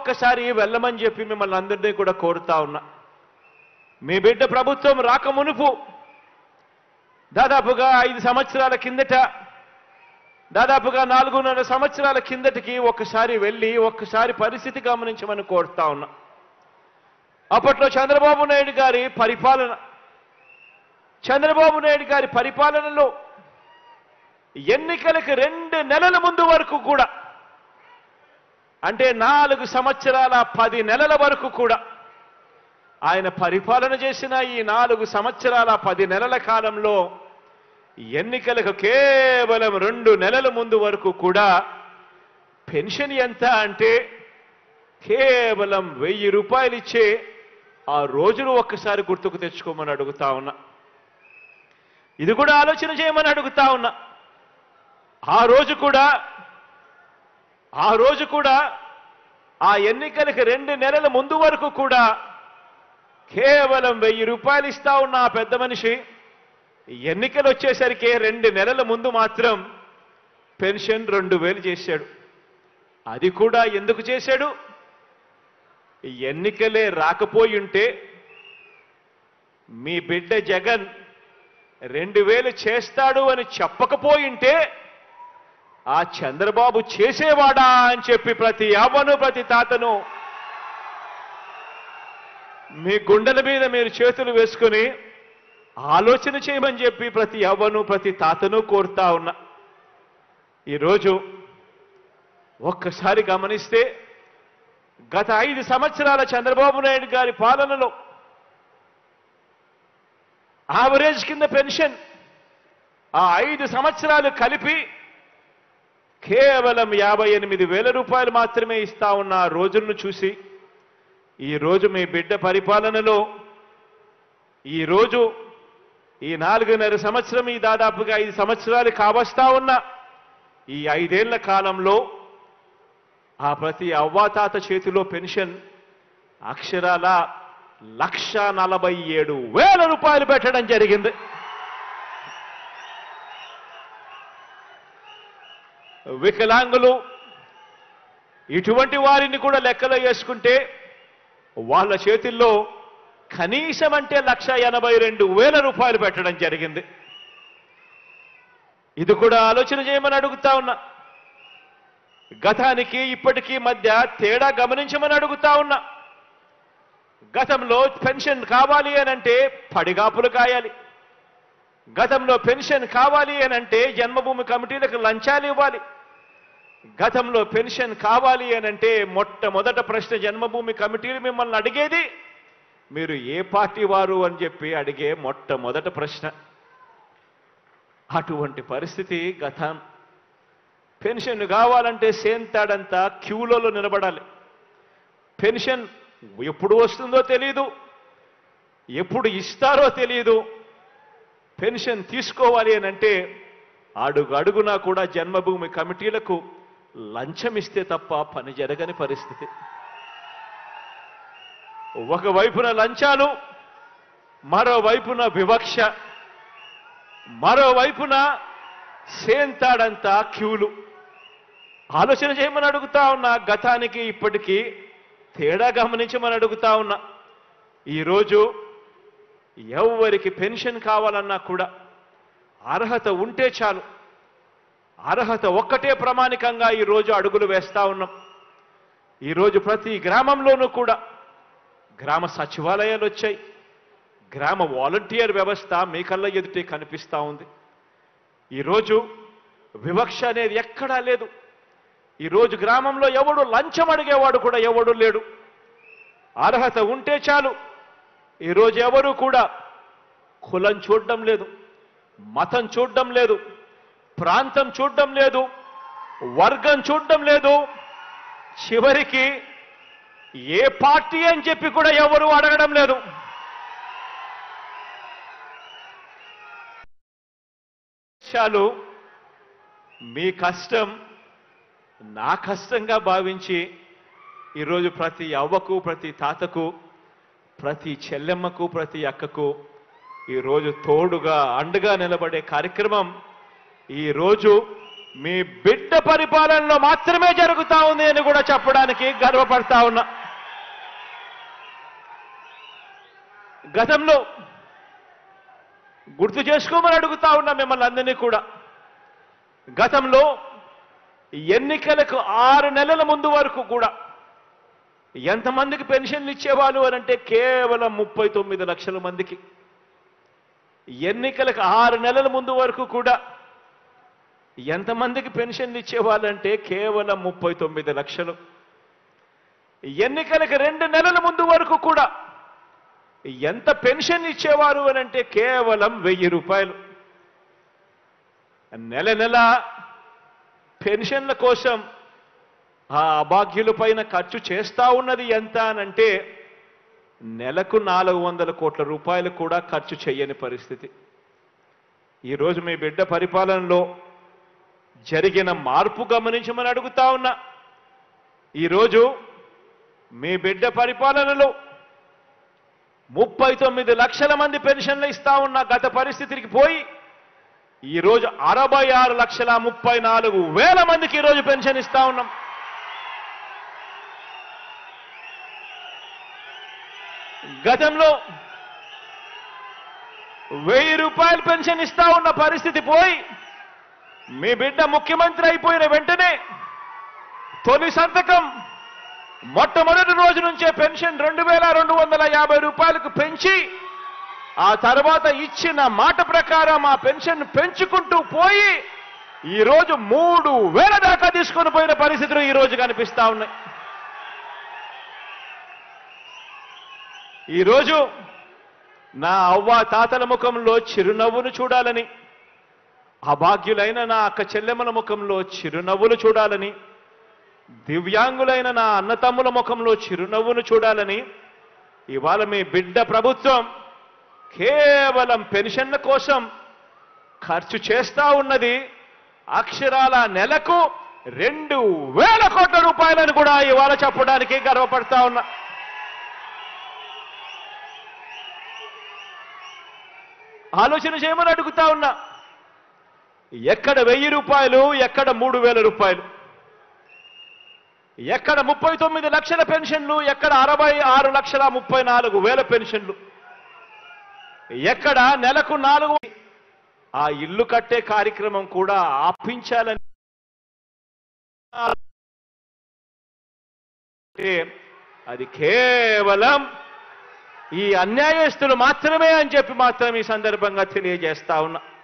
ఒక్కసారి వెళ్ళమని చెప్పి మిమ్మల్ని అందరినీ కూడా కోరుతా ఉన్నా మీ బిడ్డ ప్రభుత్వం రాక మునుపు దాదాపుగా ఐదు సంవత్సరాల కిందట దాదాపుగా నాలుగున్నర సంవత్సరాల కిందటికి ఒక్కసారి వెళ్ళి ఒక్కసారి పరిస్థితి గమనించమని కోరుతా ఉన్నా అప్పట్లో చంద్రబాబు నాయుడు గారి పరిపాలన చంద్రబాబు నాయుడు గారి పరిపాలనలో ఎన్నికలకు రెండు నెలల ముందు వరకు కూడా అంటే నాలుగు సంవత్సరాల పది నెలల వరకు కూడా ఆయన పరిపాలన చేసిన ఈ నాలుగు సంవత్సరాల పది నెలల కాలంలో ఎన్నికలకు కేవలం రెండు నెలల ముందు వరకు కూడా పెన్షన్ ఎంత అంటే కేవలం వెయ్యి రూపాయలు ఇచ్చే ఆ రోజును ఒక్కసారి గుర్తుకు తెచ్చుకోమని అడుగుతా ఉన్నా ఇది కూడా ఆలోచన చేయమని అడుగుతా ఉన్నా ఆ రోజు కూడా ఆ రోజు కూడా ఆ ఎన్నికలకు రెండు నెలల ముందు వరకు కూడా కేవలం వెయ్యి రూపాయలు ఇస్తా ఉన్న ఆ పెద్ద మనిషి ఎన్నికలు వచ్చేసరికి రెండు నెలల ముందు మాత్రం పెన్షన్ రెండు వేలు చేశాడు అది కూడా ఎందుకు చేశాడు ఎన్నికలే రాకపోయి ఉంటే మీ బిడ్డ జగన్ రెండు వేలు చేస్తాడు అని చెప్పకపోయింటే ఆ చంద్రబాబు చేసేవాడా అని చెప్పి ప్రతి అవ్వను ప్రతి తాతను మీ గుండెల మీద మీరు చేతులు వేసుకుని ఆలోచన చేయమని చెప్పి ప్రతి అవ్వను ప్రతి తాతను కోరుతా ఉన్నా ఈరోజు ఒక్కసారి గమనిస్తే గత ఐదు సంవత్సరాల చంద్రబాబు నాయుడు గారి పాలనలో ఆవరేజ్ కింద పెన్షన్ ఆ ఐదు సంవత్సరాలు కలిపి కేవలం యాభై ఎనిమిది వేల రూపాయలు మాత్రమే ఇస్తా ఉన్న ఆ రోజులను చూసి ఈ రోజు మీ బిడ్డ పరిపాలనలో ఈ రోజు ఈ నాలుగున్నర సంవత్సరం ఈ దాదాపుగా ఐదు సంవత్సరాలు కావస్తా ఉన్న ఈ ఐదేళ్ల కాలంలో ఆ ప్రతి అవ్వాతాత చేతిలో పెన్షన్ అక్షరాల లక్ష నలభై ఏడు వేల రూపాయలు పెట్టడం జరిగింది వికలాంగులు ఇటువంటి వారిని కూడా లెక్కలో వేసుకుంటే వాళ్ళ చేతుల్లో కనీసం అంటే లక్ష ఎనభై రెండు వేల రూపాయలు పెట్టడం జరిగింది ఇది కూడా ఆలోచన చేయమని అడుగుతా ఉన్నా గతానికి ఇప్పటికీ మధ్య తేడా గమనించమని అడుగుతా ఉన్నా గతంలో పెన్షన్ కావాలి అనంటే పడిగాపులు కాయాలి గతంలో పెన్షన్ కావాలి అనంటే జన్మభూమి కమిటీలకు లంచాలు ఇవ్వాలి గతంలో పెన్షన్ కావాలి అనంటే మొట్టమొదట ప్రశ్న జన్మభూమి కమిటీలు మిమ్మల్ని అడిగేది మీరు ఏ పార్టీ వారు అని చెప్పి అడిగే మొట్టమొదట ప్రశ్న అటువంటి పరిస్థితి గతం పెన్షన్ కావాలంటే సేంతాడంతా క్యూలలో నిలబడాలి పెన్షన్ ఎప్పుడు వస్తుందో తెలియదు ఎప్పుడు ఇస్తారో తెలియదు పెన్షన్ తీసుకోవాలి అని అంటే అడుగు అడుగునా కూడా జన్మభూమి కమిటీలకు లంచం ఇస్తే తప్ప పని జరగని పరిస్థితి ఒకవైపున లంచాలు మరోవైపున వివక్ష మరోవైపున సేంతాడంతా క్యూలు ఆలోచన చేయమని అడుగుతా ఉన్నా గతానికి ఇప్పటికీ తేడా గమనించమని అడుగుతా ఉన్నా ఈరోజు ఎవరికి పెన్షన్ కావాలన్నా కూడా అర్హత ఉంటే చాలు అర్హత ఒక్కటే ప్రామాణికంగా ఈరోజు అడుగులు వేస్తా ఉన్నాం ఈరోజు ప్రతి గ్రామంలోనూ కూడా గ్రామ సచివాలయాలు వచ్చాయి గ్రామ వాలంటీర్ వ్యవస్థ మీ కళ్ళ ఎదుటే కనిపిస్తా ఉంది ఈరోజు వివక్ష అనేది ఎక్కడా లేదు ఈరోజు గ్రామంలో ఎవడు లంచం అడిగేవాడు కూడా ఎవడు లేడు అర్హత ఉంటే చాలు ఈరోజు ఎవరు కూడా కులం చూడడం లేదు మతం చూడడం లేదు ప్రాంతం చూడడం లేదు వర్గం చూడడం లేదు చివరికి ఏ పార్టీ అని చెప్పి కూడా ఎవరు అడగడం లేదు చాలు మీ కష్టం నా కష్టంగా భావించి ఈరోజు ప్రతి అవ్వకు ప్రతి తాతకు ప్రతి చెల్లెమ్మకు ప్రతి అక్కకు ఈరోజు తోడుగా అండగా నిలబడే కార్యక్రమం ఈరోజు మీ బిడ్డ పరిపాలనలో మాత్రమే జరుగుతా ఉంది అని కూడా చెప్పడానికి గర్వపడతా ఉన్నా గతంలో గుర్తు చేసుకోమని అడుగుతా ఉన్నా మిమ్మల్ని అందరినీ కూడా గతంలో ఎన్నికలకు ఆరు నెలల ముందు వరకు కూడా ఎంతమందికి పెన్షన్లు ఇచ్చేవాళ్ళు అని అంటే కేవలం ముప్పై తొమ్మిది లక్షల మందికి ఎన్నికలకు ఆరు నెలల ముందు వరకు కూడా ఎంతమందికి పెన్షన్లు ఇచ్చేవాళ్ళంటే కేవలం ముప్పై తొమ్మిది లక్షలు ఎన్నికలకు రెండు నెలల ముందు వరకు కూడా ఎంత పెన్షన్ ఇచ్చేవారు అని అంటే కేవలం వెయ్యి రూపాయలు నెల నెల పెన్షన్ల కోసం ఆ అభాగ్యుల పైన ఖర్చు చేస్తా ఉన్నది ఎంత అనంటే నెలకు నాలుగు వందల కోట్ల రూపాయలు కూడా ఖర్చు చేయని పరిస్థితి ఈరోజు మీ బిడ్డ పరిపాలనలో జరిగిన మార్పు గమనించమని అడుగుతా ఉన్నా ఈరోజు మీ బిడ్డ పరిపాలనలో ముప్పై తొమ్మిది లక్షల మంది పెన్షన్లు ఇస్తా ఉన్న గత పరిస్థితికి పోయి ఈరోజు అరవై ఆరు లక్షల ముప్పై నాలుగు వేల మందికి ఈరోజు పెన్షన్ ఇస్తా ఉన్నాం గతంలో వెయ్యి రూపాయలు పెన్షన్ ఇస్తా ఉన్న పరిస్థితి పోయి మీ బిడ్డ ముఖ్యమంత్రి అయిపోయిన వెంటనే తొలి సంతకం మొట్టమొదటి రోజు నుంచే పెన్షన్ రెండు వేల రెండు వందల యాభై రూపాయలకు పెంచి ఆ తర్వాత ఇచ్చిన మాట ప్రకారం ఆ పెన్షన్ పెంచుకుంటూ పోయి ఈ రోజు మూడు వేల దాకా తీసుకొని పోయిన పరిస్థితులు ఈ రోజు కనిపిస్తా ఉన్నాయి ఈరోజు నా అవ్వ తాతల ముఖంలో చిరునవ్వును చూడాలని అభాగ్యులైన నా అక్క చెల్లెమ్మల ముఖంలో చిరునవ్వులు చూడాలని దివ్యాంగులైన నా అన్నతమ్ముల ముఖంలో చిరునవ్వును చూడాలని ఇవాళ మీ బిడ్డ ప్రభుత్వం కేవలం పెన్షన్ల కోసం ఖర్చు చేస్తా ఉన్నది అక్షరాల నెలకు రెండు వేల కోట్ల రూపాయలను కూడా ఇవాళ చెప్పడానికి గర్వపడతా ఉన్నా ఆలోచన చేయమని అడుగుతా ఉన్నా ఎక్కడ వెయ్యి రూపాయలు ఎక్కడ మూడు వేల రూపాయలు ఎక్కడ ముప్పై తొమ్మిది లక్షల పెన్షన్లు ఎక్కడ అరవై ఆరు లక్షల ముప్పై నాలుగు వేల పెన్షన్లు ఎక్కడ నెలకు నాలుగు ఆ ఇల్లు కట్టే కార్యక్రమం కూడా ఆపించాలని అంటే అది కేవలం ఈ అన్యాయస్తులు మాత్రమే అని చెప్పి మాత్రం ఈ సందర్భంగా తెలియజేస్తా ఉన్నా